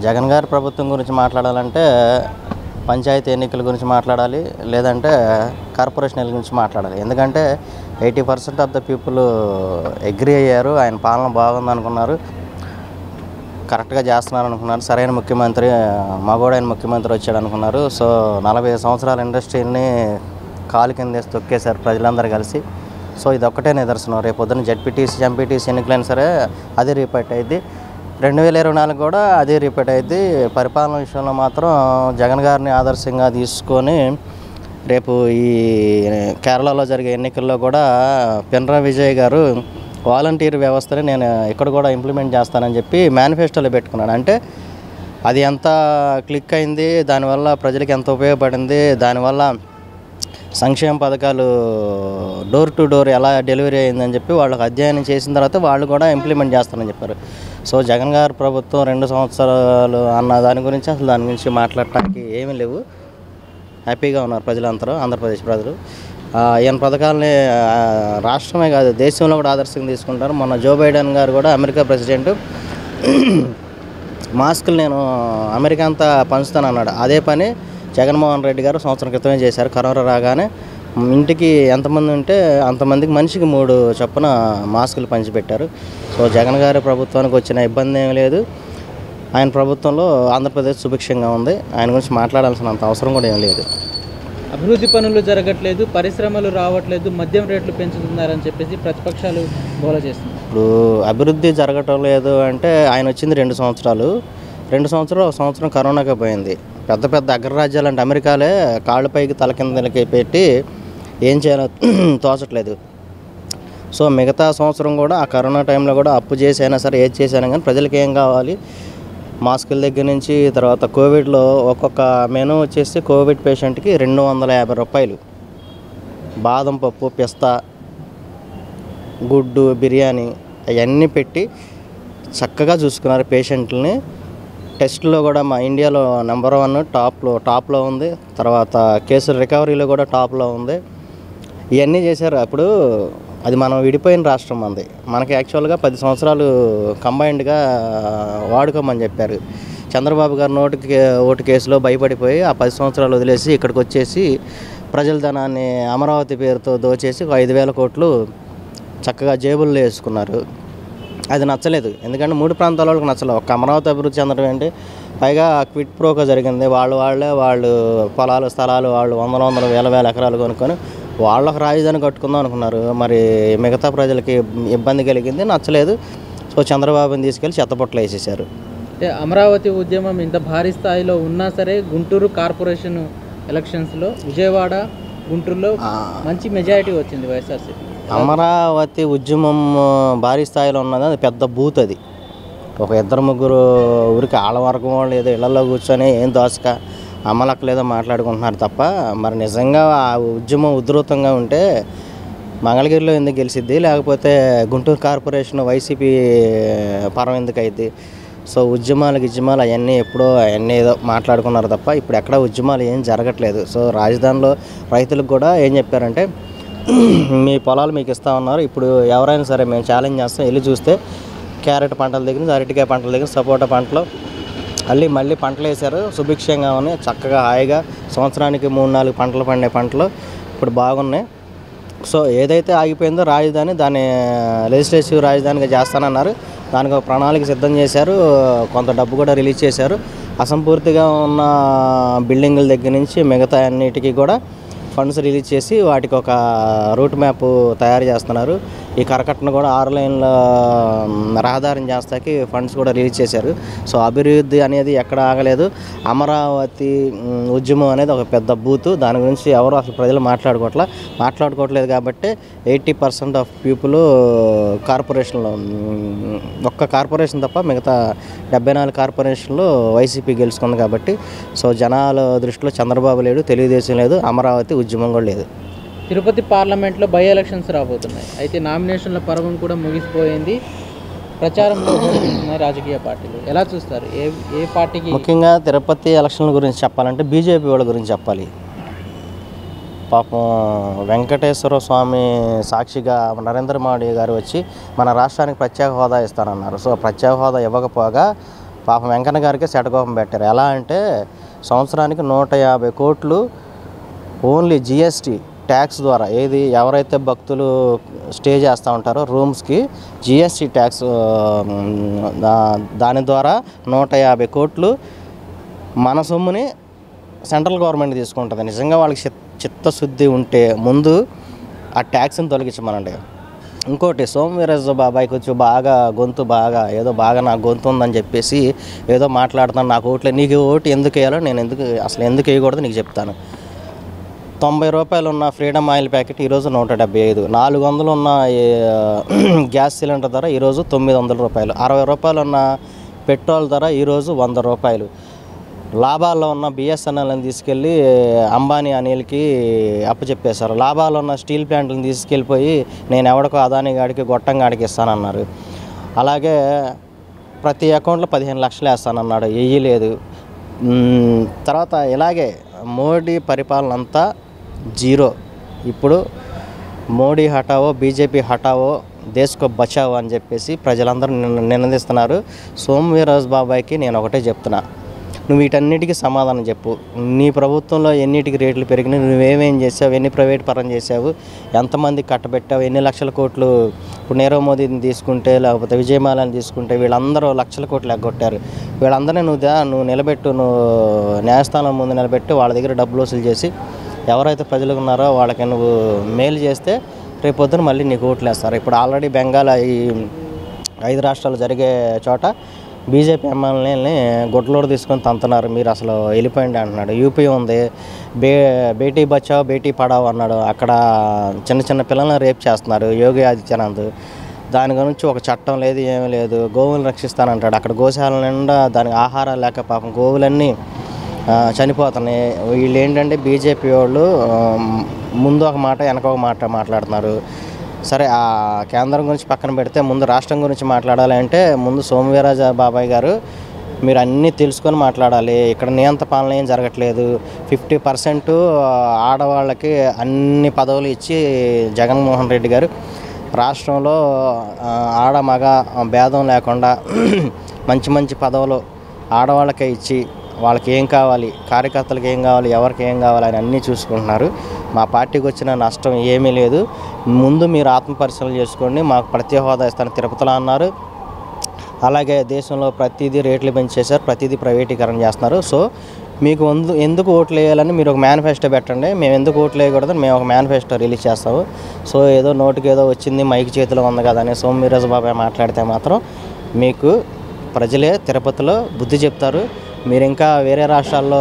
జగన్ గారి ప్రభుత్వం గురించి మాట్లాడాలంటే పంచాయతీ ఎన్నికల గురించి మాట్లాడాలి లేదంటే కార్పొరేషన్ ఎన్నికల గురించి మాట్లాడాలి ఎందుకంటే eighty percent of the people agree అయ్యారు ఆయన పాలన బాగుంది అనుకున్నారు కరెక్ట్గా చేస్తున్నారు అనుకున్నారు సరైన ముఖ్యమంత్రి మగోడైన ముఖ్యమంత్రి వచ్చాడు అనుకున్నారు సో నలభై సంవత్సరాల ఇండస్ట్రీని కాలు కింద వేసి తొక్కేశారు ప్రజలందరూ కలిసి సో ఇది ఒక్కటే నిదర్శనం రేపు పొద్దున్న జడ్పీటీసీ ఎంపీటీసీ ఎన్నికలైనా సరే అదే రిపీట్ అయింది రెండు వేల ఇరవై నాలుగు కూడా అదే రిపీట్ అయింది పరిపాలన విషయంలో మాత్రం జగన్ గారిని ఆదర్శంగా తీసుకొని రేపు ఈ కేరళలో జరిగే ఎన్నికల్లో కూడా పినరా విజయ్ గారు వాలంటీర్ వ్యవస్థని నేను ఇక్కడ కూడా ఇంప్లిమెంట్ చేస్తానని చెప్పి మేనిఫెస్టోలో పెట్టుకున్నాను అంటే అది ఎంత క్లిక్ అయింది దానివల్ల ప్రజలకు ఎంత ఉపయోగపడింది దానివల్ల సంక్షేమ పథకాలు డోర్ టు డోర్ ఎలా డెలివరీ అయిందని చెప్పి వాళ్ళకి అధ్యయనం చేసిన తర్వాత వాళ్ళు కూడా ఇంప్లిమెంట్ చేస్తారని చెప్పారు సో జగన్ గారి ప్రభుత్వం రెండు సంవత్సరాలు అన్న దాని గురించి అసలు దాని గురించి మాట్లాడటానికి ఏమీ లేవు హ్యాపీగా ఉన్నారు ప్రజలందరూ ఆంధ్రప్రదేశ్ ప్రజలు ఆ, ఈయన పథకాలని ఆ, రాష్ట్రమే కాదు దేశంలో కూడా ఆదర్శంగా తీసుకుంటారు మొన్న జో బైడెన్ గారు కూడా అమెరికా ప్రెసిడెంట్ మాస్కులు నేను అమెరికా అంతా పంచుతాను అన్నాడు అదే పని జగన్మోహన్ రెడ్డి గారు సంవత్సరం క్రితమే చేశారు కరోనా రాగానే ఇంటికి ఎంతమంది ఉంటే అంతమందికి మనిషికి మూడు చొప్పున మాస్కులు పంచిపెట్టారు సో జగన్ గారి ప్రభుత్వానికి వచ్చిన ఇబ్బంది ఏమీ లేదు ఆయన ప్రభుత్వంలో ఆంధ్రప్రదేశ్ సుభిక్షంగా ఉంది ఆయన గురించి మాట్లాడాల్సినంత అవసరం కూడా ఏం లేదు అభివృద్ధి పనులు జరగట్లేదు పరిశ్రమలు రావట్లేదు మద్యం రేట్లు పెంచుతున్నారని చెప్పేసి ప్రతిపక్షాలు గోల చేస్తున్నారు ఇప్పుడు అభివృద్ధి జరగటం లేదు అంటే ఆయన వచ్చింది రెండు సంవత్సరాలు రెండు సంవత్సరాలు ఒక సంవత్సరం కరోనాకే పోయింది పెద్ద పెద్ద అగ్రరాజ్యాలు అంటే అమెరికాలే కాళ్ళ పైకి తల కిందలకి పెట్టి ఏం చేయాలో తోచట్లేదు సో మిగతా సంవత్సరం కూడా ఆ కరోనా టైంలో కూడా అప్పు చేసి అయినా సరే ఏది చేసినా కానీ ప్రజలకు ఏం కావాలి మాస్కుల దగ్గర నుంచి తర్వాత కోవిడ్లో ఒక్కొక్క మెనూ వచ్చేసి కోవిడ్ పేషెంట్కి రెండు వందల యాభై రూపాయలు బాదం పప్పు పిస్తా గుడ్డు బిర్యానీ అవన్నీ పెట్టి చక్కగా చూసుకున్నారు పేషెంట్లని టెస్ట్లో కూడా మా ఇండియాలో నెంబర్ వన్ టాప్లో టాప్లో ఉంది తర్వాత కేసుల రికవరీలో కూడా టాప్లో ఉంది ఇవన్నీ చేశారు అప్పుడు అది మనం విడిపోయిన రాష్ట్రం మంది మనకి యాక్చువల్గా పది సంవత్సరాలు కంబైన్డ్గా వాడుకోమని చెప్పారు చంద్రబాబు గారు నోటికి ఓటు కేసులో భయపడిపోయి ఆ పది సంవత్సరాలు వదిలేసి ఇక్కడికి వచ్చేసి ప్రజల ధనాన్ని అమరావతి పేరుతో దోచేసి ఒక ఐదు వేల కోట్లు చక్కగా జేబుల్లో వేసుకున్నారు అది నచ్చలేదు ఎందుకంటే మూడు ప్రాంతాల వాళ్ళకి నచ్చలేదు ఒక అమరావతి అభివృద్ధి చెందడం ఏంటి పైగా క్విట్ ప్రోగా జరిగింది వాళ్ళు వాళ్ళే వాళ్ళు పొలాలు స్థలాలు వాళ్ళు వందల వందల వేల వేల ఎకరాలు కొనుక్కొని వాళ్ళకి రాజధాని కట్టుకుందాం అనుకున్నారు మరి మిగతా ప్రజలకి ఇబ్బంది కలిగింది నచ్చలేదు సో చంద్రబాబుని తీసుకెళ్ళి చెత్తపొట్టలు వేసేసారు అంటే అమరావతి ఉద్యమం ఇంత భారీ స్థాయిలో ఉన్నా సరే గుంటూరు కార్పొరేషన్ ఎలక్షన్స్లో విజయవాడ గుంటూరులో మంచి మెజారిటీ వచ్చింది వైఎస్ఆర్సీపీ అమరావతి ఉద్యమం భారీ స్థాయిలో ఉన్నది అది పెద్ద బూత్ అది ఒక ఇద్దరు ముగ్గురు ఊరికి ఆడవర్గం వాళ్ళు ఏదో ఇళ్లలో కూర్చొని ఏం దోసక అమ్మలక్కలేదో మాట్లాడుకుంటున్నారు తప్ప మరి నిజంగా ఆ ఉద్యమం ఉధృతంగా ఉంటే మంగళగిరిలో ఎందుకు గెలిచిద్ది లేకపోతే గుంటూరు కార్పొరేషన్ వైసీపీ పరం ఎందుకు అయింది సో ఉద్యమాలు గిజ్యమాలు అవన్నీ ఎప్పుడో అవన్నీ ఏదో మాట్లాడుకున్నారు తప్ప ఇప్పుడు ఎక్కడ ఉద్యమాలు ఏం జరగట్లేదు సో రాజధానిలో రైతులకు కూడా ఏం చెప్పారంటే మీ పొలాలు మీకు ఇస్తా ఉన్నారు ఇప్పుడు ఎవరైనా సరే మేము ఛాలెంజ్ చేస్తాం వెళ్ళి చూస్తే క్యారెట్ పంటల దగ్గర నుంచి అరటికాయ పంటల దగ్గర సపోటా పంటలు మళ్ళీ మళ్ళీ పంటలు వేశారు సుభిక్షంగా ఉన్నాయి చక్కగా హాయిగా సంవత్సరానికి మూడు నాలుగు పంటలు పండే పంటలు ఇప్పుడు బాగున్నాయి సో ఏదైతే ఆగిపోయిందో రాజధాని దాన్ని లెజిస్లేటివ్ రాజధానిగా చేస్తానన్నారు దానికి ఒక ప్రణాళిక సిద్ధం చేశారు కొంత డబ్బు కూడా రిలీజ్ చేశారు అసంపూర్తిగా ఉన్న బిల్డింగుల దగ్గర నుంచి మిగతా అన్నిటికీ కూడా ఫండ్స్ రిలీజ్ చేసి వాటికి ఒక రూట్ మ్యాప్ తయారు చేస్తున్నారు ఈ కరకట్టను కూడా ఆరు లైన్ల మ్, రహదారిని చేస్తాకి ఫండ్స్ కూడా రిలీజ్ చేశారు సో అభివృద్ధి అనేది ఎక్కడ ఆగలేదు అమరావతి మ్, ఉద్యమం అనేది ఒక పెద్ద బూత్ దాని గురించి ఎవరు అసలు ప్రజలు మాట్లాడుకోవట్లా మాట్లాడుకోవట్లేదు కాబట్టి ఎయిటీ పర్సెంట్ ఆఫ్ పీపుల్ కార్పొరేషన్లో మ్, ఒక్క కార్పొరేషన్ తప్ప మిగతా డెబ్బై నాలుగు కార్పొరేషన్లో వైసీపీ గెలుచుకుంది కాబట్టి సో జనాల దృష్టిలో చంద్రబాబు లేడు తెలుగుదేశం లేదు అమరావతి ఉద్యమం కూడా లేదు తిరుపతి పార్లమెంట్లో బై ఎలక్షన్స్ రాబోతున్నాయి అయితే నామినేషన్ల పర్వం కూడా ముగిసిపోయింది ప్రచారంలో జరుగుతున్నాయి రాజకీయ పార్టీలు ఎలా చూస్తారు ఏ ఏ పార్టీకి ముఖ్యంగా తిరుపతి ఎలక్షన్ల గురించి చెప్పాలంటే బీజేపీ వాళ్ళ గురించి చెప్పాలి పాపం వెంకటేశ్వర స్వామి సాక్షిగా నరేంద్ర మోడీ గారు వచ్చి మన రాష్ట్రానికి ప్రత్యేక హోదా ఇస్తానన్నారు సో ప్రత్యేక హోదా ఇవ్వకపోగా పాపం వెంకన్న గారికి శటకోపం పెట్టారు ఎలా అంటే సంవత్సరానికి నూట యాభై కోట్లు ఓన్లీ జిఎస్టీ ట్యాక్స్ ద్వారా ఏది ఎవరైతే భక్తులు స్టే చేస్తూ ఉంటారో రూమ్స్కి జిఎస్టీ ట్యాక్స్ దా- దాని ద్వారా నూట యాభై కోట్లు మన సొమ్ముని సెంట్రల్ గవర్నమెంట్ తీసుకుంటుంది నిజంగా వాళ్ళకి చిత్ చిత్తశుద్ధి ఉంటే ముందు ఆ ట్యాక్స్ని తొలగించమనండి ఇంకోటి సోమవీరజ బాబాయ్ కొంచెం బాగా గొంతు బాగా ఏదో బాగా నా గొంతు ఉందని చెప్పేసి ఏదో మాట్లాడుతాను నాకు ఓట్లే నీకు ఓటు ఎందుకు వేయాలో నేను ఎందుకు అసలు ఎందుకు వేయకూడదు నీకు చెప్తాను తొంభై రూపాయలు ఉన్న ఫ్రీడమ్ ఆయిల్ ప్యాకెట్ ఈరోజు నూట డెబ్బై ఐదు నాలుగు వందలు ఉన్న ఈ, గ్యాస్ సిలిండర్ ధర ఈరోజు తొమ్మిది వందల రూపాయలు అరవై రూపాయలు ఉన్న పెట్రోల్ ధర ఈరోజు వంద రూపాయలు లాభాల్లో ఉన్న బిఎస్ఎన్ఎల్ని తీసుకెళ్ళి అంబానీ అనిల్కి అప్పచెప్పేశారు లాభాల్లో ఉన్న స్టీల్ ప్లాంట్లను తీసుకెళ్ళిపోయి నేను ఎవడికో అదాని గాడికి గొట్టం గాడికి ఇస్తానన్నారు అలాగే ప్రతి అకౌంట్లో పదిహేను లక్షలు వేస్తానన్నాడు వెయ్యలేదు మ్మ్, తర్వాత ఇలాగే మోడీ పరిపాలన అంతా జీరో ఇప్పుడు మోడీ హటావో బీజేపీ హటావో దేశకో బచావో అని చెప్పేసి ప్రజలందరూ నిన్న నినదిస్తున్నారు సోమవీరాజ్ బాబాయ్కి నేను ఒకటే చెప్తున్నా నువ్వు వీటన్నిటికీ సమాధానం చెప్పు నీ ప్రభుత్వంలో ఎన్నిటికి రేట్లు పెరిగినాయి నువ్వేమేం చేసావు ఎన్ని ప్రైవేట్ పరం చేసావు ఎంతమంది కట్టబెట్టావు ఎన్ని లక్షల కోట్లు ఇప్పుడు నీరవ్ మోదీని తీసుకుంటే లేకపోతే విజయమాలని తీసుకుంటే వీళ్ళందరూ లక్షల కోట్లు ఎగ్గొట్టారు వీళ్ళందరినీ నువ్వు దా నువ్వు నిలబెట్టు నువ్వు న్యాయస్థానం ముందు నిలబెట్టి వాళ్ళ దగ్గర డబ్బులు వసూలు చేసి ఎవరైతే ప్రజలు ఉన్నారో వాళ్ళకి నువ్వు మేలు చేస్తే రేపు పొద్దున మళ్ళీ నీకు ఓట్లు వేస్తారు ఇప్పుడు ఆల్రెడీ బెంగాల్ ఈ ఐదు రాష్ట్రాలు జరిగే చోట బీజేపీ ఎమ్మెల్యేని గుడ్లోడు తీసుకొని తంతున్నారు మీరు అసలు వెళ్ళిపోయింది అంటున్నాడు యూపీ ఉంది బే బేటీ బచావ్ బేటీ పడావ్ అన్నాడు అక్కడ చిన్న చిన్న పిల్లల్ని రేప్ చేస్తున్నారు యోగి ఆదిత్యనాథ్ దాని గురించి ఒక చట్టం లేదు ఏమీ లేదు గోవులను రక్షిస్తానంటాడు అక్కడ గోశాల నిండా దానికి ఆహారం లేక పాపం గోవులన్నీ ఆ, చనిపోతున్నాయి వీళ్ళు ఏంటంటే బీజేపీ వాళ్ళు ఆ, ముందు ఒక మాట వెనక ఒక మాట మాట్లాడుతున్నారు సరే ఆ కేంద్రం గురించి పక్కన పెడితే ముందు రాష్ట్రం గురించి మాట్లాడాలి అంటే ముందు సోమవీరాజ బాబాయ్ గారు మీరు అన్నీ తెలుసుకొని మాట్లాడాలి ఇక్కడ నియంత పాలన ఏం జరగట్లేదు ఫిఫ్టీ పర్సెంట్ ఆడవాళ్ళకి అన్ని పదవులు ఇచ్చి జగన్మోహన్ రెడ్డి గారు రాష్ట్రంలో ఆ, ఆడ మగ భేదం లేకుండా మంచి మంచి పదవులు ఆడవాళ్ళకే ఇచ్చి వాళ్ళకి ఏం కావాలి కార్యకర్తలకు ఏం కావాలి ఎవరికి ఏం కావాలి అని అన్నీ చూసుకుంటున్నారు మా పార్టీకి వచ్చిన నష్టం ఏమీ లేదు ముందు మీరు ఆత్మ పరిశీలన చేసుకోండి మాకు ప్రత్యేక హోదా ఇస్తాను తిరుపతిలో అన్నారు అలాగే దేశంలో ప్రతిదీ రేట్లు పెంచేశారు ప్రతిదీ ప్రైవేటీకరణ చేస్తున్నారు సో మీకు వందు ఎందుకు ఓట్లు వేయాలని మీరు ఒక మేనిఫెస్టో పెట్టండి మేము ఎందుకు ఓట్లు వేయకూడదు మేము ఒక మేనిఫెస్టో రిలీజ్ చేస్తాము సో ఏదో నోటికి ఏదో వచ్చింది మైక్ చేతిలో ఉంది కదా అని సోమవీరాజు బాబాయ్ మాట్లాడితే మాత్రం మీకు ప్రజలే తిరుపతిలో బుద్ధి చెప్తారు మీరు ఇంకా వేరే రాష్ట్రాల్లో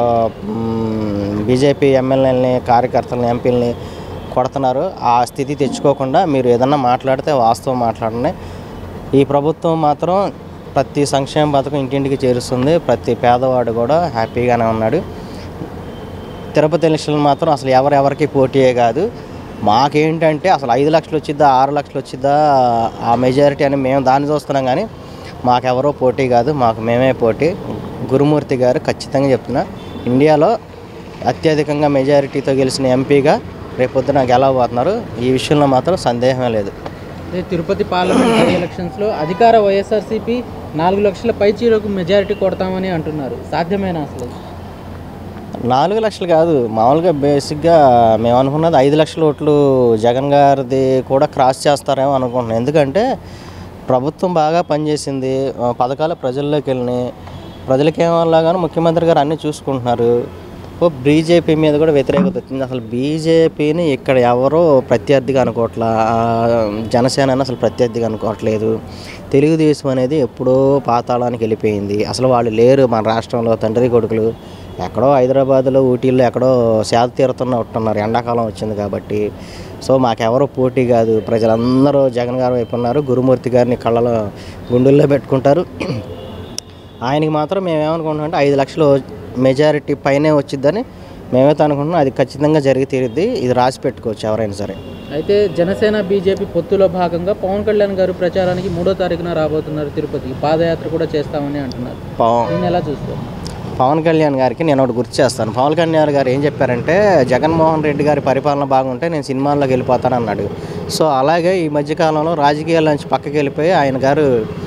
బీజేపీ ఎమ్మెల్యేలని కార్యకర్తలని ఎంపీలని కొడుతున్నారు ఆ స్థితి తెచ్చుకోకుండా మీరు ఏదన్నా మాట్లాడితే వాస్తవం మాట్లాడండి ఈ ప్రభుత్వం మాత్రం ప్రతి సంక్షేమ పథకం ఇంటింటికి చేరుస్తుంది ప్రతి పేదవాడు కూడా హ్యాపీగానే ఉన్నాడు తిరుపతి ఎలక్షన్లు మాత్రం అసలు ఎవరెవరికి పోటీయే కాదు మాకేంటంటే అసలు ఐదు లక్షలు వచ్చిద్దా ఆరు లక్షలు వచ్చిద్దా ఆ మెజారిటీ అని మేము దాన్ని చూస్తున్నాం కానీ మాకెవరో పోటీ కాదు మాకు మేమే పోటీ గురుమూర్తి గారు ఖచ్చితంగా చెప్తున్నా ఇండియాలో అత్యధికంగా మెజారిటీతో గెలిచిన ఎంపీగా రేపొద్దున గెలవబోతున్నారు ఈ విషయంలో మాత్రం సందేహమే లేదు అదే తిరుపతి పార్లమెంట్ ఎలక్షన్స్లో అధికార వైఎస్ఆర్సీపీ నాలుగు లక్షల పైచీలకు మెజారిటీ కొడతామని అంటున్నారు సాధ్యమేనా అసలు నాలుగు లక్షలు కాదు మామూలుగా బేసిక్గా మేము అనుకున్నది ఐదు లక్షల ఓట్లు జగన్ గారిది కూడా క్రాస్ చేస్తారేమో అనుకుంటున్నాం ఎందుకంటే ప్రభుత్వం బాగా పనిచేసింది ఆ, పథకాలు ప్రజల్లోకి వెళ్ళినాయి ప్రజలకి ఏమల్లా కానీ ముఖ్యమంత్రి గారు అన్నీ చూసుకుంటున్నారు ఓ బీజేపీ మీద కూడా వ్యతిరేకత వచ్చింది అసలు బీజేపీని ఇక్కడ ఎవరో ప్రత్యర్థిగా అనుకోవట్లా ఆ, జనసేన అసలు ప్రత్యర్థిగా అనుకోవట్లేదు తెలుగుదేశం అనేది ఎప్పుడో పాతాళానికి వెళ్ళిపోయింది అసలు వాళ్ళు లేరు మన రాష్ట్రంలో తండ్రి కొడుకులు ఎక్కడో హైదరాబాద్లో ఊటీల్లో ఎక్కడో సేద తీరుతున్న ఉంటున్నారు ఎండాకాలం వచ్చింది కాబట్టి సో మాకెవరో పోటీ కాదు ప్రజలందరూ జగన్ గారు వైపు ఉన్నారు గురుమూర్తి గారిని కళ్ళలో గుండెల్లో పెట్టుకుంటారు ఆయనకి మాత్రం మేము ఏమనుకుంటున్నాం అంటే ఐదు లక్షలు మెజారిటీ పైనే వచ్చిద్దని మేమైతే అనుకుంటున్నాం అది ఖచ్చితంగా జరిగి తీరుద్ది ఇది రాసి పెట్టుకోవచ్చు ఎవరైనా సరే అయితే జనసేన బీజేపీ పొత్తులో భాగంగా పవన్ కళ్యాణ్ గారు ప్రచారానికి మూడో తారీఖున రాబోతున్నారు తిరుపతికి పాదయాత్ర కూడా చేస్తామని అంటున్నారు పవన్ దీన్ని ఎలా చూస్తారు పవన్ కళ్యాణ్ గారికి నేను ఒకటి గుర్తు చేస్తాను పవన్ కళ్యాణ్ గారు ఏం చెప్పారంటే జగన్మోహన్ రెడ్డి గారి పరిపాలన బాగుంటే నేను సినిమాల్లోకి వెళ్ళిపోతాను అన్నాడు సో అలాగే ఈ మధ్యకాలంలో రాజకీయాల నుంచి పక్కకి వెళ్ళిపోయి ఆయన గారు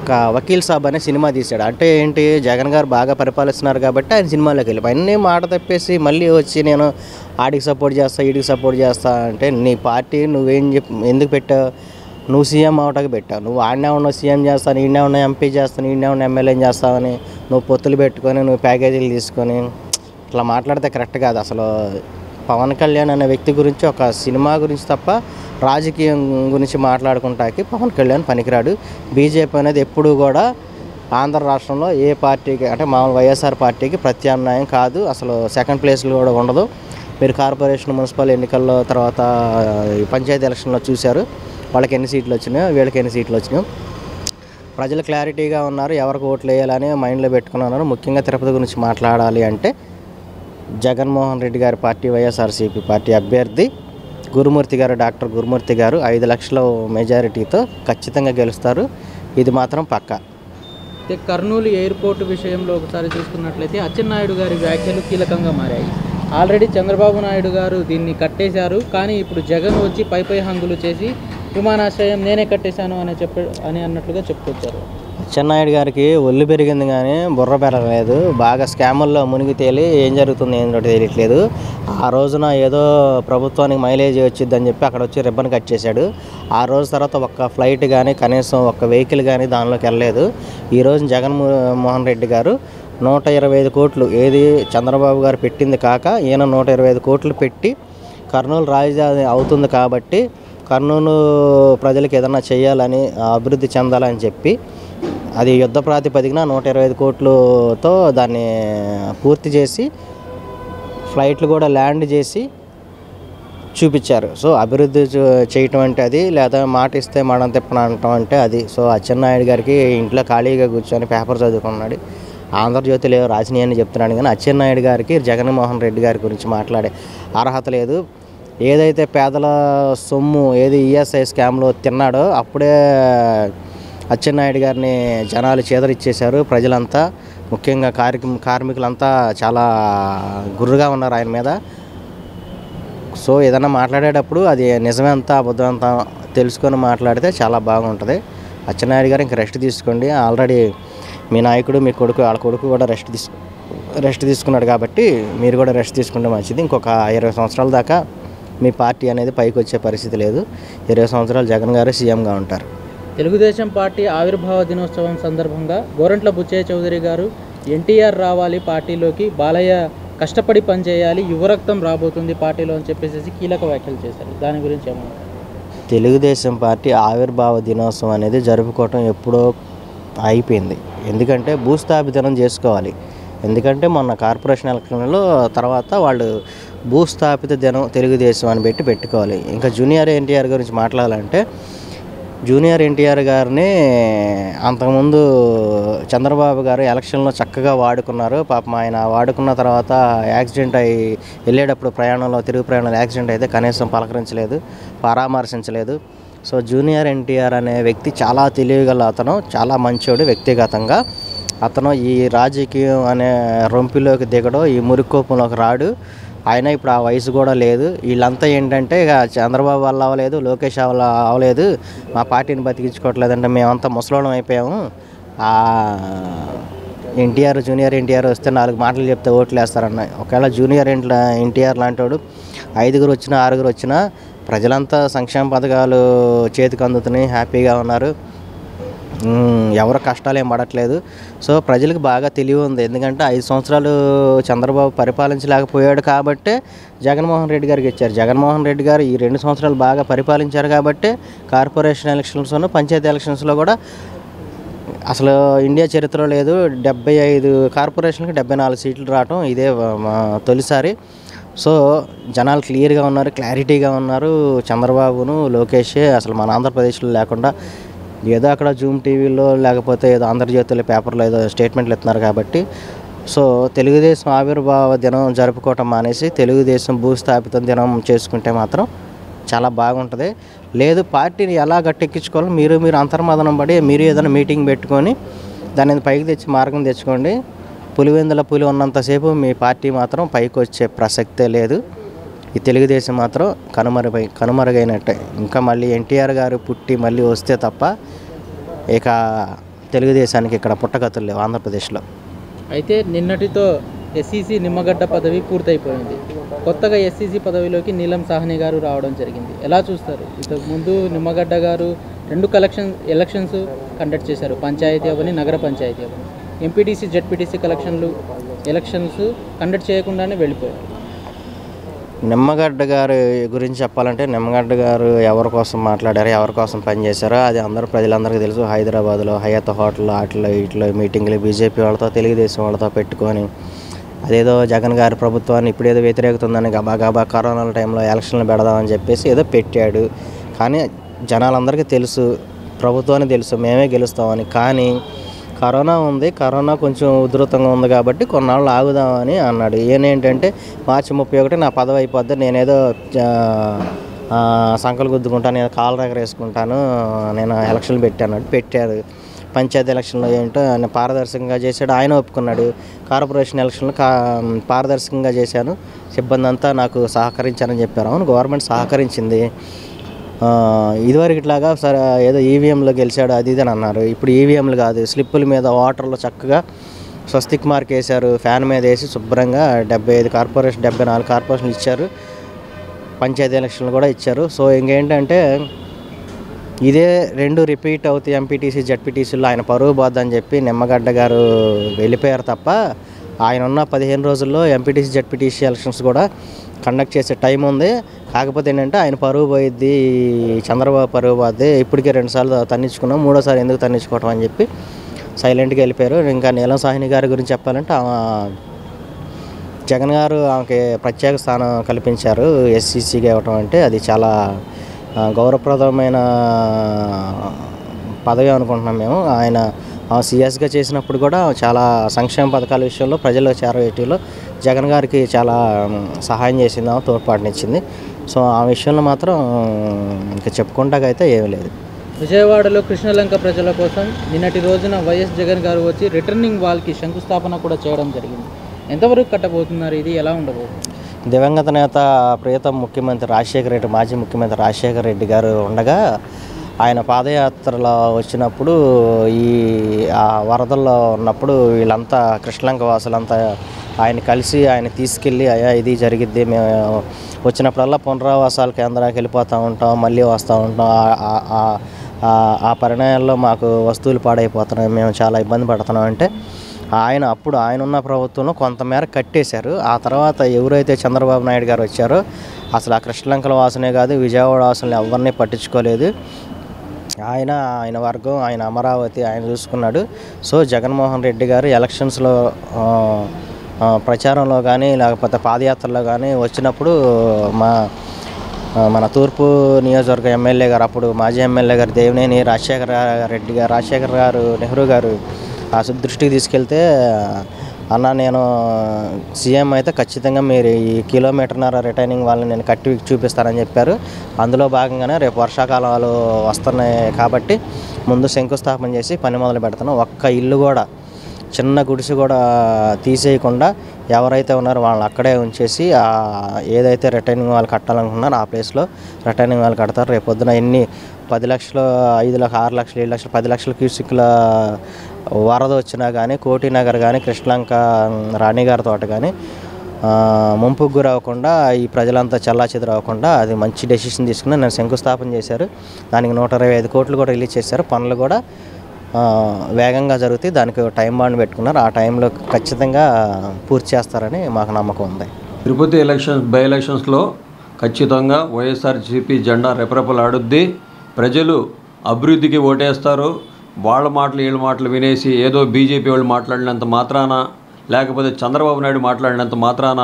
ఒక వకీల్ సాబ్ అనే సినిమా తీశాడు అంటే ఏంటి జగన్ గారు బాగా పరిపాలిస్తున్నారు కాబట్టి ఆయన సినిమాలోకి వెళ్ళి అన్నీ మాట తప్పేసి మళ్ళీ వచ్చి నేను ఆడికి సపోర్ట్ చేస్తా ఈడికి సపోర్ట్ చేస్తా అంటే నీ పార్టీ నువ్వేం చెప్ ఎందుకు పెట్టావు నువ్వు సీఎం అవటానికి పెట్టావు నువ్వు ఆడనే ఉన్నావు సీఎం చేస్తాను ఈడనే ఉన్న ఎంపీ చేస్తాను ఈడనే ఉన్న ఎమ్మెల్యే చేస్తావని నువ్వు పొత్తులు పెట్టుకొని నువ్వు ప్యాకేజీలు తీసుకొని ఇట్లా మాట్లాడితే కరెక్ట్ కాదు అసలు పవన్ కళ్యాణ్ అనే వ్యక్తి గురించి ఒక సినిమా గురించి తప్ప రాజకీయం గురించి మాట్లాడుకుంటాకి పవన్ కళ్యాణ్ పనికిరాడు బీజేపీ అనేది ఎప్పుడూ కూడా ఆంధ్ర రాష్ట్రంలో ఏ పార్టీకి అంటే మామూలు వైఎస్ఆర్ పార్టీకి ప్రత్యామ్నాయం కాదు అసలు సెకండ్ ప్లేస్లో కూడా ఉండదు మీరు కార్పొరేషన్ మున్సిపల్ ఎన్నికల్లో తర్వాత ఈ పంచాయతీ ఎలక్షన్లో చూశారు వాళ్ళకి ఎన్ని సీట్లు వచ్చినాయో వీళ్ళకి ఎన్ని సీట్లు వచ్చినాయో ప్రజలు క్లారిటీగా ఉన్నారు ఎవరికి ఓట్లు వేయాలని మైండ్లో పెట్టుకున్నారు ముఖ్యంగా తిరుపతి గురించి మాట్లాడాలి అంటే జగన్మోహన్ రెడ్డి గారి పార్టీ వైఎస్ఆర్సీపీ పార్టీ అభ్యర్థి గురుమూర్తి గారు డాక్టర్ గురుమూర్తి గారు ఐదు లక్షల మెజారిటీతో ఖచ్చితంగా గెలుస్తారు ఇది మాత్రం పక్కా అయితే కర్నూలు ఎయిర్పోర్ట్ విషయంలో ఒకసారి చూసుకున్నట్లయితే అచ్చెన్నాయుడు గారి వ్యాఖ్యలు కీలకంగా మారాయి ఆల్రెడీ చంద్రబాబు నాయుడు గారు దీన్ని కట్టేశారు కానీ ఇప్పుడు జగన్ వచ్చి పై పై హంగులు చేసి విమానాశ్రయం నేనే కట్టేశాను అని చెప్ప అని అన్నట్లుగా చెప్పుకొచ్చారు అచ్చెన్నాయుడు గారికి ఒళ్ళు పెరిగింది కానీ బుర్ర పెరగలేదు బాగా స్కాముల్లో మునిగి తేలి ఏం జరుగుతుంది ఏంటో తెలియట్లేదు ఆ రోజున ఏదో ప్రభుత్వానికి మైలేజ్ వచ్చిందని చెప్పి అక్కడ వచ్చి రిబ్బన్ కట్ చేశాడు ఆ రోజు తర్వాత ఒక్క ఫ్లైట్ కానీ కనీసం ఒక్క వెహికల్ కానీ దానిలోకి వెళ్ళలేదు ఈ రోజు జగన్ మోహన్ రెడ్డి గారు నూట ఇరవై ఐదు కోట్లు ఏది చంద్రబాబు గారు పెట్టింది కాక ఈయన నూట ఇరవై ఐదు కోట్లు పెట్టి కర్నూలు రాజధాని అవుతుంది కాబట్టి కర్నూలు ప్రజలకు ఏదన్నా చేయాలని ఆ, అభివృద్ధి చెందాలని చెప్పి అది యుద్ధ ప్రాతిపదికన నూట ఇరవై ఐదు కోట్లతో దాన్ని పూర్తి చేసి ఫ్లైట్లు కూడా ల్యాండ్ చేసి చూపించారు సో అభివృద్ధి చే- చేయటం అంటే అది లేదా మాట ఇస్తే మడం తిప్పన అనటం అంటే అది సో అచ్చెన్నాయుడు గారికి ఇంట్లో ఖాళీగా కూర్చొని పేపర్ చదువుకున్నాడు ఆంధ్రజ్యోతి లేవు రాసినాయి అని చెప్తున్నాడు కానీ అచ్చెన్నాయుడు గారికి జగన్మోహన్ రెడ్డి గారి గురించి మాట్లాడే అర్హత లేదు ఏదైతే పేదల సొమ్ము ఏది ఈఎస్ఐ స్కామ్లో తిన్నాడో అప్పుడే అచ్చెన్నాయుడు గారిని జనాలు చేదరిచ్చేశారు ప్రజలంతా ముఖ్యంగా కార్మిక కార్మికులంతా చాలా గుర్రుగా ఉన్నారు ఆయన మీద సో ఏదైనా మాట్లాడేటప్పుడు అది నిజమే అంతా అబద్ధం అంతా తెలుసుకొని మాట్లాడితే చాలా బాగుంటుంది అచ్చెన్నాయుడు గారు ఇంకా రెస్ట్ తీసుకోండి ఆల్రెడీ మీ నాయకుడు మీ కొడుకు వాళ్ళ కొడుకు కూడా రెస్ట్ తీసు రెస్ట్ తీసుకున్నాడు కాబట్టి మీరు కూడా రెస్ట్ తీసుకుంటే మంచిది ఇంకొక ఇరవై సంవత్సరాల దాకా మీ పార్టీ అనేది పైకి వచ్చే పరిస్థితి లేదు ఇరవై సంవత్సరాలు జగన్ గారు సీఎంగా ఉంటారు తెలుగుదేశం పార్టీ ఆవిర్భావ దినోత్సవం సందర్భంగా గోరంట్ల బుచ్చయ్య చౌదరి గారు ఎన్టీఆర్ రావాలి పార్టీలోకి బాలయ్య కష్టపడి పనిచేయాలి యువరక్తం రాబోతుంది పార్టీలో అని చెప్పేసి కీలక వ్యాఖ్యలు చేశారు దాని గురించి ఏమన్నా తెలుగుదేశం పార్టీ ఆవిర్భావ దినోత్సవం అనేది జరుపుకోవటం ఎప్పుడో అయిపోయింది ఎందుకంటే భూస్థాపితనం చేసుకోవాలి ఎందుకంటే మొన్న కార్పొరేషన్ ఎలక్షన్లో తర్వాత వాళ్ళు భూస్థాపిత దినం తెలుగుదేశం అని పెట్టి పెట్టుకోవాలి ఇంకా జూనియర్ ఎన్టీఆర్ గురించి మాట్లాడాలంటే జూనియర్ ఎన్టీఆర్ గారిని అంతకుముందు చంద్రబాబు గారు ఎలక్షన్లో చక్కగా వాడుకున్నారు పాపం ఆయన వాడుకున్న తర్వాత యాక్సిడెంట్ అయి వెళ్ళేటప్పుడు ప్రయాణంలో తిరుగు ప్రయాణంలో యాక్సిడెంట్ అయితే కనీసం పలకరించలేదు పరామర్శించలేదు సో జూనియర్ ఎన్టీఆర్ అనే వ్యక్తి చాలా తెలియగల అతను చాలా మంచోడు వ్యక్తిగతంగా అతను ఈ రాజకీయం అనే రొంపిలోకి దిగడం ఈ మురికోపంలోకి రాడు ఆయన ఇప్పుడు ఆ వయసు కూడా లేదు వీళ్ళంతా ఏంటంటే ఇక చంద్రబాబు వల్ల అవ్వలేదు లోకేష్ వల్ల అవ్వలేదు మా పార్టీని బతికించుకోవట్లేదంటే మేమంతా ముసలోళం అయిపోయాము ఆ ఎన్టీఆర్ జూనియర్ ఎన్టీఆర్ వస్తే నాలుగు మాటలు చెప్తే ఓట్లు వేస్తారన్న ఒకవేళ జూనియర్ ఎన్టీఆర్ లాంటి ఐదుగురు వచ్చినా ఆరుగురు వచ్చినా ప్రజలంతా సంక్షేమ పథకాలు చేతికి అందుతున్నాయి హ్యాపీగా ఉన్నారు మ్మ్, ఎవరు కష్టాలు ఏం పడట్లేదు సో ప్రజలకు బాగా తెలివి ఉంది ఎందుకంటే ఐదు సంవత్సరాలు చంద్రబాబు పరిపాలించలేకపోయాడు కాబట్టే జగన్మోహన్ రెడ్డి గారికి ఇచ్చారు జగన్మోహన్ రెడ్డి గారు ఈ రెండు సంవత్సరాలు బాగా పరిపాలించారు కాబట్టి కార్పొరేషన్ ఎలక్షన్స్ను పంచాయతీ ఎలక్షన్స్లో కూడా అసలు ఇండియా చరిత్రలో లేదు డెబ్బై ఐదు కార్పొరేషన్కి డెబ్బై నాలుగు సీట్లు రావటం ఇదే మా తొలిసారి సో జనాలు క్లియర్గా ఉన్నారు క్లారిటీగా ఉన్నారు చంద్రబాబును లోకేష్ అసలు మన ఆంధ్రప్రదేశ్లో లేకుండా ఏదో అక్కడ జూమ్ టీవీలో లేకపోతే ఏదో ఆంధ్రజ్యోతిలో పేపర్లో ఏదో స్టేట్మెంట్లు ఇస్తున్నారు కాబట్టి సో తెలుగుదేశం ఆవిర్భావ దినం జరుపుకోవటం మానేసి తెలుగుదేశం భూస్థాపిత దినం చేసుకుంటే మాత్రం చాలా బాగుంటుంది లేదు పార్టీని ఎలా గట్టెక్కించుకోవాలో మీరు మీరు అంతర్మదనం పడి మీరు ఏదైనా మీటింగ్ పెట్టుకొని దాన్ని పైకి తెచ్చి మార్గం తెచ్చుకోండి పులివెందుల పులి ఉన్నంతసేపు మీ పార్టీ మాత్రం పైకి వచ్చే ప్రసక్తే లేదు ఈ తెలుగుదేశం మాత్రం కనుమరుగై కనుమరుగైనట్టే ఇంకా మళ్ళీ ఎన్టీఆర్ గారు పుట్టి మళ్ళీ వస్తే తప్ప ఇక తెలుగుదేశానికి ఇక్కడ పుట్టగతులు లేవు ఆంధ్రప్రదేశ్లో అయితే నిన్నటితో ఎస్సీసీ నిమ్మగడ్డ పదవి పూర్తయిపోయింది కొత్తగా ఎస్సీసీ పదవిలోకి నీలం సాహ్ని గారు రావడం జరిగింది ఎలా చూస్తారు ఇంతకు ముందు నిమ్మగడ్డ గారు రెండు కలెక్షన్ ఎలక్షన్స్ కండక్ట్ చేశారు పంచాయతీ అవని నగర పంచాయతీ అవని ఎంపీటీసీ జెడ్పీటీసీ కలెక్షన్లు ఎలక్షన్స్ కండక్ట్ చేయకుండానే వెళ్ళిపోయారు నిమ్మగడ్డ గారి గురించి చెప్పాలంటే నిమ్మగడ్డ గారు ఎవరి కోసం మాట్లాడారు ఎవరి కోసం పనిచేశారో అది అందరూ ప్రజలందరికీ తెలుసు హైదరాబాద్లో హయత్ హోటల్ వాటిలో వీటిలో మీటింగ్లు బీజేపీ వాళ్ళతో తెలుగుదేశం వాళ్ళతో పెట్టుకొని అదేదో జగన్ గారి ప్రభుత్వాన్ని ఇప్పుడేదో వ్యతిరేకత ఉందని గబా గబా కరోనా టైంలో ఎలక్షన్లు పెడదామని చెప్పేసి ఏదో పెట్టాడు కానీ జనాలందరికీ తెలుసు ప్రభుత్వానికి తెలుసు మేమే గెలుస్తామని కానీ కరోనా ఉంది కరోనా కొంచెం ఉధృతంగా ఉంది కాబట్టి కొన్నాళ్ళు ఆగుదామని అన్నాడు ఈయనేంటంటే మార్చి ముప్పై ఒకటి నా పదవి అయిపోద్ది నేనేదో ఆ, ఆ, సంకలు గుద్దుకుంటాను నేను కాలు దగ్గర వేసుకుంటాను నేను ఎలక్షన్లు పెట్టాను పెట్టారు పంచాయతీ ఎలక్షన్లో ఏంటో ఆయన పారదర్శకంగా చేశాడు ఆయన ఒప్పుకున్నాడు కార్పొరేషన్ ఎలక్షన్లో కా పారదర్శకంగా చేశాను సిబ్బంది అంతా నాకు సహకరించారని చెప్పారు అవును గవర్నమెంట్ సహకరించింది ఆ, ఇదివరకు ఇట్లాగా సరే ఏదో ఈవీఎంలో గెలిచాడు అది ఇది అని అన్నారు ఇప్పుడు ఈవీఎంలు కాదు స్లిప్పుల మీద వాటర్లో చక్కగా స్వస్తిక్ మార్క్ వేశారు ఫ్యాన్ మీద వేసి శుభ్రంగా డెబ్బై ఐదు కార్పొరేషన్ డెబ్బై నాలుగు కార్పొరేషన్లు ఇచ్చారు పంచాయతీ ఎలక్షన్లు కూడా ఇచ్చారు సో ఇంకేంటంటే ఇదే రెండు రిపీట్ అవుతాయి ఎంపీటీసీ జడ్పీటీసీలో ఆయన పరువు పోద్దని చెప్పి నిమ్మగడ్డ గారు వెళ్ళిపోయారు తప్ప ఆయన ఉన్న పదిహేను రోజుల్లో ఎంపీటీసీ జడ్పీటీసీ ఎలక్షన్స్ కూడా కండక్ట్ చేసే టైం ఉంది కాకపోతే ఏంటంటే ఆయన పరువు పోయిద్ది చంద్రబాబు పరువు పోద్ది ఇప్పటికే రెండుసార్లు తన్నించుకున్నాం మూడోసారి ఎందుకు తన్నించుకోవటం అని చెప్పి సైలెంట్గా వెళ్ళిపోయారు ఇంకా నీలం సాహిని గారి గురించి చెప్పాలంటే ఆమె జగన్ గారు ఆమెకి ప్రత్యేక స్థానం కల్పించారు ఎస్సీసీగా ఇవ్వటం అంటే అది చాలా ఆ, గౌరవప్రదమైన పదవి అనుకుంటున్నాం మేము ఆయన సీఎస్గా చేసినప్పుడు కూడా చాలా సంక్షేమ పథకాల విషయంలో ప్రజలకు చేరవేయటంలో జగన్ గారికి చాలా ఉమ్, సహాయం చేసింది ఆమె తోడ్పాటునిచ్చింది సో ఆ విషయంలో మాత్రం ఇంకా చెప్పుకుంటాకైతే ఏమీ లేదు విజయవాడలో కృష్ణలంక ప్రజల కోసం నిన్నటి రోజున వైఎస్ జగన్ గారు వచ్చి రిటర్నింగ్ వాల్కి శంకుస్థాపన కూడా చేయడం జరిగింది ఎంతవరకు కట్టబోతున్నారు ఇది ఎలా ఉండబోతుంది దివంగత నేత ప్రియతమ ముఖ్యమంత్రి రాజశేఖర రెడ్డి మాజీ ముఖ్యమంత్రి రాజశేఖర రెడ్డి గారు ఉండగా ఆయన పాదయాత్రలో వచ్చినప్పుడు ఈ ఆ వరదల్లో ఉన్నప్పుడు వీళ్ళంతా కృష్ణలంక వాసులంతా ఆయన కలిసి ఆయన తీసుకెళ్ళి అయ్యా ఇది జరిగిద్ది మేము వచ్చినప్పుడల్లా పునరావాసాల కేంద్రానికి వెళ్ళిపోతూ ఉంటాం మళ్ళీ వస్తూ ఉంటాం ఆ- ఆ- ఆ- ఆ- ఆ పరిణామాల్లో మాకు వస్తువులు పాడైపోతున్నాయి మేము చాలా ఇబ్బంది పడుతున్నాం అంటే ఆయన అప్పుడు ఆయన ఉన్న ప్రభుత్వంలో కొంతమేర కట్టేశారు ఆ తర్వాత ఎవరైతే చంద్రబాబు నాయుడు గారు వచ్చారో అసలు ఆ కృష్ణలంకల వాసనే కాదు విజయవాడ వాసనలు ఎవరిని పట్టించుకోలేదు ఆయన ఆయన వర్గం ఆయన అమరావతి ఆయన చూసుకున్నాడు సో జగన్మోహన్ రెడ్డి గారు ఎలక్షన్స్లో ఆ, ఆ, ప్రచారంలో కానీ లేకపోతే పాదయాత్రలో కానీ వచ్చినప్పుడు మా ఆ, మన తూర్పు నియోజకవర్గ ఎమ్మెల్యే గారు అప్పుడు మాజీ ఎమ్మెల్యే గారు దేవినేని రాజశేఖర రెడ్డి గారు రాజశేఖర్ గారు నెహ్రూ గారు ఆ సు- దృష్టికి తీసుకెళ్తే అన్న నేను సీఎం అయితే ఖచ్చితంగా మీరు ఈ కిలోమీటర్న్నర రిటైనింగ్ వాళ్ళని నేను కట్టి చూపిస్తానని చెప్పారు అందులో భాగంగానే రేపు వర్షాకాలాలు వస్తున్నాయి కాబట్టి ముందు శంకుస్థాపన చేసి పని మొదలు పెడతాను ఒక్క ఇల్లు కూడా చిన్న గుడిసె కూడా తీసేయకుండా ఎవరైతే ఉన్నారో వాళ్ళని అక్కడే ఉంచేసి ఆ ఏదైతే రిటైనింగ్ వాళ్ళు కట్టాలనుకున్నారో ఆ ప్లేస్లో రిటైనింగ్ వాళ్ళు కడతారు రేపు పొద్దున ఎన్ని పది లక్షలు ఐదు లక్షలు ఆరు లక్షలు ఏడు లక్షలు పది లక్షల క్యూసిక్ల వరద వచ్చినా కానీ కోటి నగర్ కానీ కృష్ణలంక రాణిగారి తోట కానీ ఆ, ముంపుకు గురవ్వకుండా ఈ ప్రజలంతా చల్లా అవ్వకుండా అది మంచి డెసిషన్ తీసుకుని నేను శంకుస్థాపన చేశారు దానికి నూట ఇరవై ఐదు కోట్లు కూడా రిలీజ్ చేశారు పనులు కూడా ఆ, వేగంగా జరుగుతాయి దానికి ఒక టైం బాండ్ పెట్టుకున్నారు ఆ టైంలో ఖచ్చితంగా పూర్తి చేస్తారని మాకు నమ్మకం ఉంది తిరుపతి ఎలక్షన్స్ బై ఎలక్షన్స్లో ఖచ్చితంగా వైఎస్ఆర్సీపీ జెండా రెపరెపలాడుద్ది ప్రజలు అభివృద్ధికి ఓటేస్తారు వాళ్ళ మాటలు వీళ్ళ మాటలు వినేసి ఏదో బీజేపీ వాళ్ళు మాట్లాడినంత మాత్రాన లేకపోతే చంద్రబాబు నాయుడు మాట్లాడినంత మాత్రాన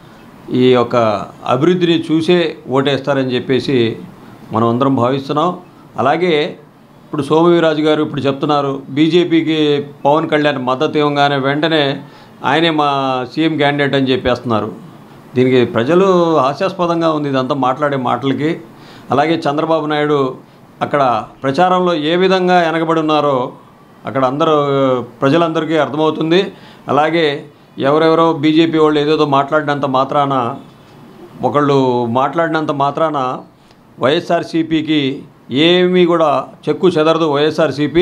ఈ యొక్క అభివృద్ధిని చూసే ఓటేస్తారని చెప్పేసి మనం అందరం భావిస్తున్నాం అలాగే ఇప్పుడు సోమవీరాజు గారు ఇప్పుడు చెప్తున్నారు బీజేపీకి పవన్ కళ్యాణ్ మద్దతు ఇవ్వగానే వెంటనే ఆయనే మా సీఎం క్యాండిడేట్ అని చెప్పేస్తున్నారు దీనికి ప్రజలు హాస్యాస్పదంగా ఉంది ఇదంతా మాట్లాడే మాటలకి అలాగే చంద్రబాబు నాయుడు అక్కడ ప్రచారంలో ఏ విధంగా వెనకబడి ఉన్నారో అక్కడ అందరూ ప్రజలందరికీ అర్థమవుతుంది అలాగే ఎవరెవరో బీజేపీ వాళ్ళు ఏదేదో మాట్లాడినంత మాత్రాన ఒకళ్ళు మాట్లాడినంత మాత్రాన వైఎస్ఆర్సీపీకి ఏమీ కూడా చెక్కు చెదరదు వైఎస్ఆర్సీపీ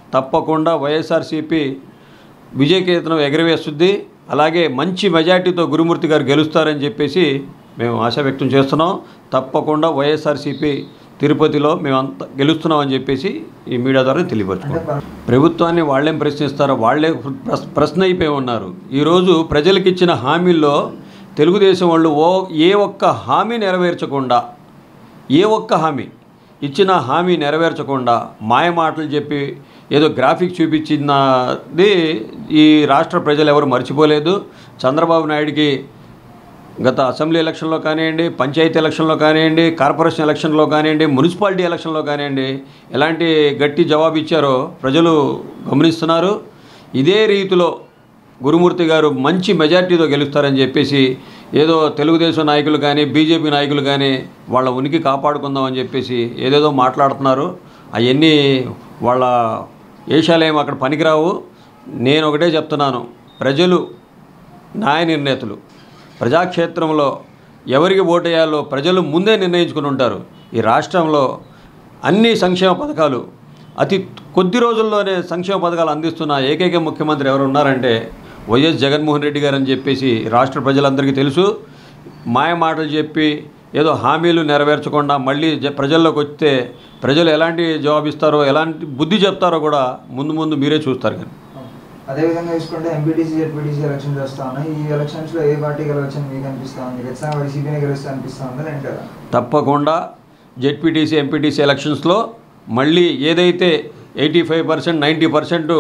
తప్పకుండా వైఎస్ఆర్సీపీ విజయకేతనం ఎగరవేస్తుంది అలాగే మంచి మెజార్టీతో గురుమూర్తి గారు గెలుస్తారని చెప్పేసి మేము ఆశ వ్యక్తం చేస్తున్నాం తప్పకుండా వైఎస్ఆర్సీపీ తిరుపతిలో మేము అంత గెలుస్తున్నామని చెప్పేసి ఈ మీడియా ద్వారా తెలియపరచుకుంటాం ప్రభుత్వాన్ని వాళ్ళేం ప్రశ్నిస్తారో వాళ్ళే ప్రశ్- ప్రశ్న అయిపోయి ఉన్నారు ఈరోజు ప్రజలకు ఇచ్చిన హామీల్లో తెలుగుదేశం వాళ్ళు ఓ ఏ ఒక్క హామీ నెరవేర్చకుండా ఏ ఒక్క హామీ ఇచ్చిన హామీ నెరవేర్చకుండా మాయ మాటలు చెప్పి ఏదో గ్రాఫిక్ చూపించినది ఈ రాష్ట్ర ప్రజలు ఎవరు మర్చిపోలేదు చంద్రబాబు నాయుడికి గత అసెంబ్లీ ఎలక్షన్లో కానివ్వండి పంచాయతీ ఎలక్షన్లో కానివ్వండి కార్పొరేషన్ ఎలక్షన్లో కానివ్వండి మున్సిపాలిటీ ఎలక్షన్లో కానివ్వండి ఎలాంటి గట్టి జవాబు ఇచ్చారో ప్రజలు గమనిస్తున్నారు ఇదే రీతిలో గురుమూర్తి గారు మంచి మెజార్టీతో గెలుస్తారని చెప్పేసి ఏదో తెలుగుదేశం నాయకులు కానీ బీజేపీ నాయకులు కానీ వాళ్ళ ఉనికి కాపాడుకుందామని చెప్పేసి ఏదేదో మాట్లాడుతున్నారు అవన్నీ వాళ్ళ ఏషాలేం అక్కడ పనికిరావు నేను ఒకటే చెప్తున్నాను ప్రజలు న్యాయ నిర్ణేతలు ప్రజాక్షేత్రంలో ఎవరికి ఓటేయాలో ప్రజలు ముందే నిర్ణయించుకుని ఉంటారు ఈ రాష్ట్రంలో అన్ని సంక్షేమ పథకాలు అతి కొద్ది రోజుల్లోనే సంక్షేమ పథకాలు అందిస్తున్న ఏకైక ముఖ్యమంత్రి ఎవరు ఉన్నారంటే వైఎస్ జగన్మోహన్ రెడ్డి గారు అని చెప్పేసి రాష్ట్ర ప్రజలందరికీ తెలుసు మాయ మాటలు చెప్పి ఏదో హామీలు నెరవేర్చకుండా మళ్ళీ జ- ప్రజల్లోకి వస్తే ప్రజలు ఎలాంటి జవాబు ఇస్తారో ఎలాంటి బుద్ధి చెప్తారో కూడా ముందు ముందు మీరే చూస్తారు కానీ అదేవిధంగా చూసుకుంటే ఎంపీటీసీ జెడ్పీటీసీ ఎలక్షన్స్ వస్తా ఉన్నాయి ఈ ఎలక్షన్స్ లో ఏ పార్టీ గెలవచ్చని మీకు అనిపిస్తా ఉంది ఖచ్చితంగా వైసీపీనే గెలుస్తా అనిపిస్తా ఉందా లేదంటే తప్పకుండా జెడ్పీటీసీ ఎంపీటీసీ ఎలక్షన్స్లో మళ్ళీ ఏదైతే eighty five percent ninety percent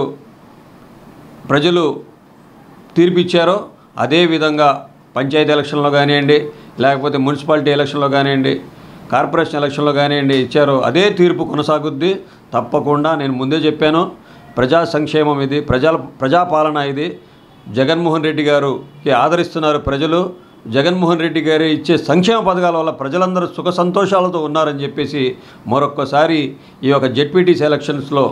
ప్రజలు తీర్పిచ్చారో అదే విధంగా పంచాయతీ ఎలక్షన్లో కానివ్వండి లేకపోతే మున్సిపాలిటీ ఎలక్షన్లో కానివ్వండి కార్పొరేషన్ ఎలక్షన్లో కానివ్వండి ఇచ్చారో అదే తీర్పు కొనసాగుద్ది తప్పకుండా నేను ముందే చెప్పాను ప్రజా సంక్షేమం ఇది ప్రజల ప్రజాపాలన ఇది జగన్మోహన్ రెడ్డి గారుకి ఆదరిస్తున్నారు ప్రజలు జగన్మోహన్ రెడ్డి గారు ఇచ్చే సంక్షేమ పథకాల వల్ల ప్రజలందరూ సుఖ సంతోషాలతో ఉన్నారని చెప్పేసి మరొక్కసారి ఈ యొక్క జెడ్పీటీసీ ఎలక్షన్స్లో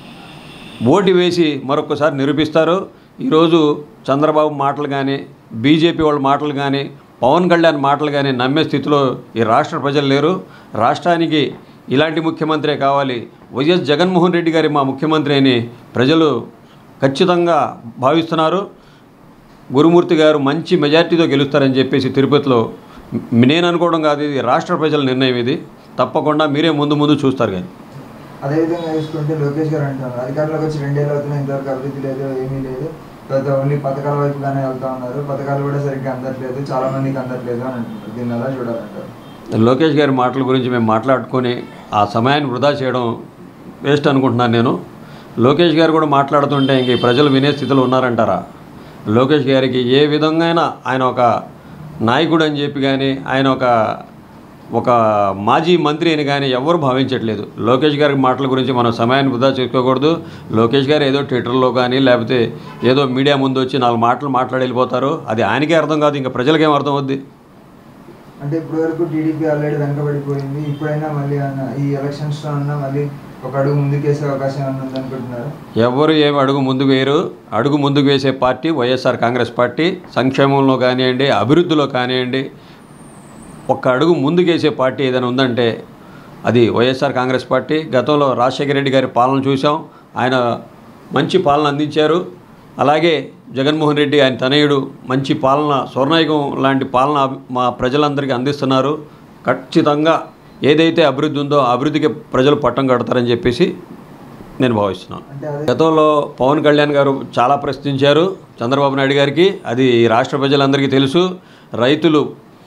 ఓటు వేసి మరొకసారి నిరూపిస్తారు ఈరోజు చంద్రబాబు మాటలు కానీ బీజేపీ వాళ్ళ మాటలు కానీ పవన్ కళ్యాణ్ మాటలు కానీ నమ్మే స్థితిలో ఈ రాష్ట్ర ప్రజలు లేరు రాష్ట్రానికి ఇలాంటి ముఖ్యమంత్రే కావాలి వైఎస్ జగన్మోహన్ రెడ్డి గారి మా ముఖ్యమంత్రి అని ప్రజలు ఖచ్చితంగా భావిస్తున్నారు గురుమూర్తి గారు మంచి మెజార్టీతో గెలుస్తారని చెప్పేసి తిరుపతిలో మ్- నేను అనుకోవడం కాదు ఇది రాష్ట్ర ప్రజల నిర్ణయం ఇది తప్పకుండా మీరే ముందు ముందు చూస్తారు కానీ అదేవిధంగా చూసుకుంటే లోకేష్ గారు అంటున్నారు అధికారంలోకి వచ్చి రెండేళ్ళు అవుతున్నాయి ఇంతవరకు అభివృద్ధి లేదు ఏమీ లేదు పెద్ద ఓన్లీ పథకాల వైపుగానే వెళ్తా ఉన్నారు పథకాలు కూడా సరిగ్గా అందట్లేదు చాలా మందికి అందట్లేదు అని అంటున్నారు దీన్ని ఎలా చూడాలంటారు లోకేష్ గారి మాటల గురించి మేము మాట్లాడుకొని ఆ సమయాన్ని వృధా చేయడం వేస్ట్ అనుకుంటున్నాను నేను లోకేష్ గారు కూడా మాట్లాడుతుంటే ఇంక ఈ ప్రజలు వినే స్థితిలో ఉన్నారంటారా లోకేష్ గారికి ఏ విధంగా ఆయన ఒక నాయకుడు అని చెప్పి కానీ ఆయన ఒక ఒక మాజీ మంత్రి అని కానీ ఎవరు భావించట్లేదు లోకేష్ గారి మాటల గురించి మనం సమయాన్ని వృధా చేసుకోకూడదు లోకేష్ గారు ఏదో ట్విట్టర్లో కానీ లేకపోతే ఏదో మీడియా ముందు వచ్చి నాలుగు మాటలు మాట్లాడి వెళ్ళిపోతారు అది ఆయనకే అర్థం కాదు ఇంకా ప్రజలకేం అర్థం అవుద్ది అంటే ఇప్పటి వరకు టీడీపీ ఆల్రెడీ వెనకబడిపోయింది ఇప్పుడైనా మళ్ళీ అన్న ఈ ఎలక్షన్స్ లో అన్నా మళ్ళీ ఒక అడుగు ముందుకేసే అవకాశం ఏమన్నా ఉందనుకుంటున్నారు ఎవరు ఏమి అడుగు ముందుకు వేయరు అడుగు ముందుకు వేసే పార్టీ వైఎస్ఆర్ కాంగ్రెస్ పార్టీ సంక్షేమంలో కానివ్వండి అభివృద్ధిలో కానివ్వండి ఒక్క అడుగు ముందుకేసే పార్టీ ఏదైనా ఉందంటే అది వైఎస్ఆర్ కాంగ్రెస్ పార్టీ గతంలో రాజశేఖర రెడ్డి గారి పాలన చూసాం ఆయన మంచి పాలన అందించారు అలాగే జగన్మోహన్ రెడ్డి ఆయన తనయుడు మంచి పాలన స్వర్ణయుగం లాంటి పాలన అభి- మా ప్రజలందరికీ అందిస్తున్నారు ఖచ్చితంగా ఏదైతే అభివృద్ధి ఉందో ఆ అభివృద్ధికి ప్రజలు పట్టం కడతారని చెప్పేసి నేను భావిస్తున్నాను అంటే అదే గతంలో పవన్ కళ్యాణ్ గారు చాలా ప్రశ్నించారు చంద్రబాబు నాయుడు గారికి అది రాష్ట్ర ప్రజలందరికీ తెలుసు రైతులు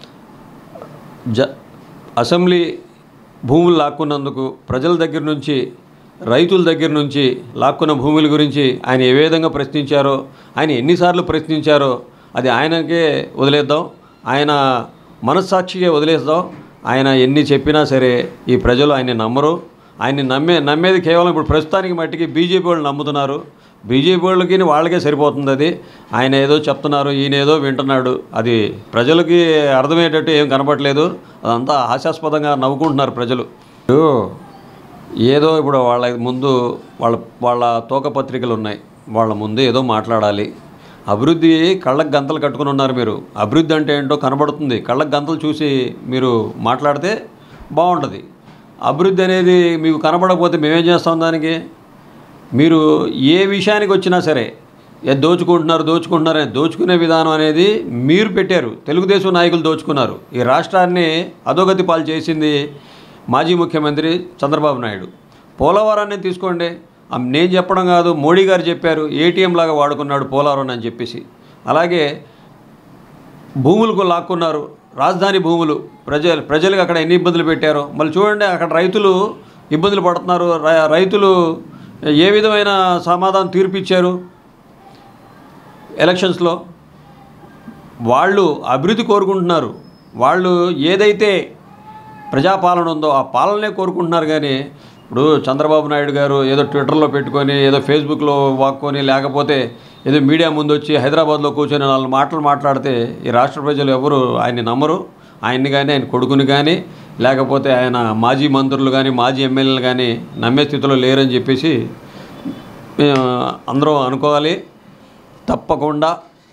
జ అసెంబ్లీ భూములు లాక్కున్నందుకు ప్రజల దగ్గర నుంచి రైతుల దగ్గర నుంచి లాక్కున్న భూముల గురించి ఆయన ఏ విధంగా ప్రశ్నించారో ఆయన ఎన్నిసార్లు ప్రశ్నించారో అది ఆయనకే వదిలేద్దాం ఆయన మనస్సాక్షిగా వదిలేద్దాం ఆయన ఎన్ని చెప్పినా సరే ఈ ప్రజలు ఆయన్ని నమ్మరు ఆయన్ని నమ్మే నమ్మేది కేవలం ఇప్పుడు ప్రస్తుతానికి మట్టికి బీజేపీ వాళ్ళు నమ్ముతున్నారు బీజేపీ వాళ్ళకి వాళ్ళకే సరిపోతుంది అది ఆయన ఏదో చెప్తున్నారు ఈయన ఏదో వింటున్నాడు అది ప్రజలకి అర్థమయ్యేటట్టు ఏం కనపట్లేదు అదంతా హాస్యాస్పదంగా నవ్వుకుంటున్నారు ప్రజలు ఇప్పుడు ఏదో ఇప్పుడు వాళ్ళ ముందు వాళ్ళ వాళ్ళ తోక పత్రికలు ఉన్నాయి వాళ్ళ ముందు ఏదో మాట్లాడాలి అభివృద్ధి కళ్ళకు గంతలు కట్టుకుని ఉన్నారు మీరు అభివృద్ధి అంటే ఏంటో కనబడుతుంది కళ్ళకు గంతలు చూసి మీరు మాట్లాడితే బాగుంటుంది అభివృద్ధి అనేది మీకు కనబడకపోతే మేమేం చేస్తాం దానికి మీరు ఏ విషయానికి వచ్చినా సరే ఏ దోచుకుంటున్నారు దోచుకుంటున్నారు అని దోచుకునే విధానం అనేది మీరు పెట్టారు తెలుగుదేశం నాయకులు దోచుకున్నారు ఈ రాష్ట్రాన్ని అధోగతి పాలు చేసింది మాజీ ముఖ్యమంత్రి చంద్రబాబు నాయుడు పోలవరాన్ని తీసుకోండి ఆ నేను చెప్పడం కాదు మోడీ గారు చెప్పారు ఏటీఎం లాగా వాడుకున్నాడు పోలవరం అని చెప్పేసి అలాగే భూములకు లాక్కున్నారు రాజధాని భూములు ప్రజలు ప్రజలకు అక్కడ ఎన్ని ఇబ్బందులు పెట్టారో మళ్ళీ చూడండి అక్కడ రైతులు ఇబ్బందులు పడుతున్నారు రై- రైతులు ఏ విధమైన సమాధానం తీర్పు ఇచ్చారు ఎలక్షన్స్లో వాళ్ళు అభివృద్ధి కోరుకుంటున్నారు వాళ్ళు ఏదైతే ప్రజాపాలన ఉందో ఆ పాలనే కోరుకుంటున్నారు కానీ ఇప్పుడు చంద్రబాబు నాయుడు గారు ఏదో ట్విట్టర్లో పెట్టుకొని ఏదో ఫేస్బుక్లో వాక్కొని లేకపోతే ఏదో మీడియా ముందు వచ్చి హైదరాబాద్లో కూర్చొని నాలుగు మాటలు మాట్లాడితే ఈ రాష్ట్ర ప్రజలు ఎవరు ఆయన్ని నమ్మరు ఆయన్ని కానీ ఆయన కొడుకుని కానీ లేకపోతే ఆయన మాజీ మంత్రులు కానీ మాజీ ఎమ్మెల్యేలు కానీ నమ్మే స్థితిలో లేరని చెప్పేసి మేము అందరం అనుకోవాలి తప్పకుండా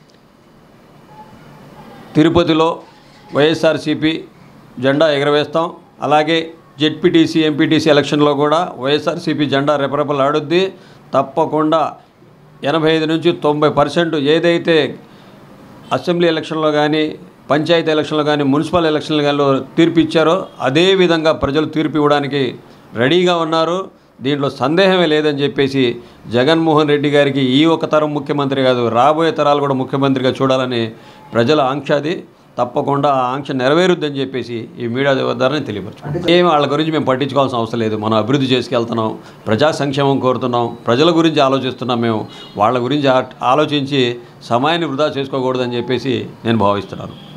తిరుపతిలో వైఎస్ఆర్సీపీ జెండా ఎగరవేస్తాం అలాగే జెడ్పీటీసీ ఎంపీటీసీ ఎలక్షన్లో కూడా వైఎస్ఆర్సీపీ జెండా రెపరెపలు ఆడుద్ది తప్పకుండా ఎనభై ఐదు నుంచి తొంభై పర్సెంట్ ఏదైతే అసెంబ్లీ ఎలక్షన్లో కానీ పంచాయతీ ఎలక్షన్లో కానీ మున్సిపల్ ఎలక్షన్లో కానీ తీర్పు ఇచ్చారో అదే విధంగా ప్రజలు తీర్పు ఇవ్వడానికి రెడీగా ఉన్నారు దీంట్లో సందేహమే లేదని చెప్పేసి జగన్మోహన్ రెడ్డి గారికి ఈ ఒక తరం ముఖ్యమంత్రి కాదు రాబోయే తరాలు కూడా ముఖ్యమంత్రిగా చూడాలని ప్రజల ఆంక్ష అది తప్పకుండా ఆ ఆంక్ష నెరవేరుద్దని చెప్పేసి ఈ మీడియా ద్వారా తెలియపరచు ఏమి వాళ్ళ గురించి మేము పట్టించుకోవాల్సిన అవసరం లేదు మనం అభివృద్ధి చేసుకెళ్తున్నాం ప్రజా సంక్షేమం కోరుతున్నాం ప్రజల గురించి ఆలోచిస్తున్నాం మేము వాళ్ళ గురించి ఆ- ఆలోచించి సమయాన్ని వృధా చేసుకోకూడదని చెప్పేసి నేను భావిస్తున్నాను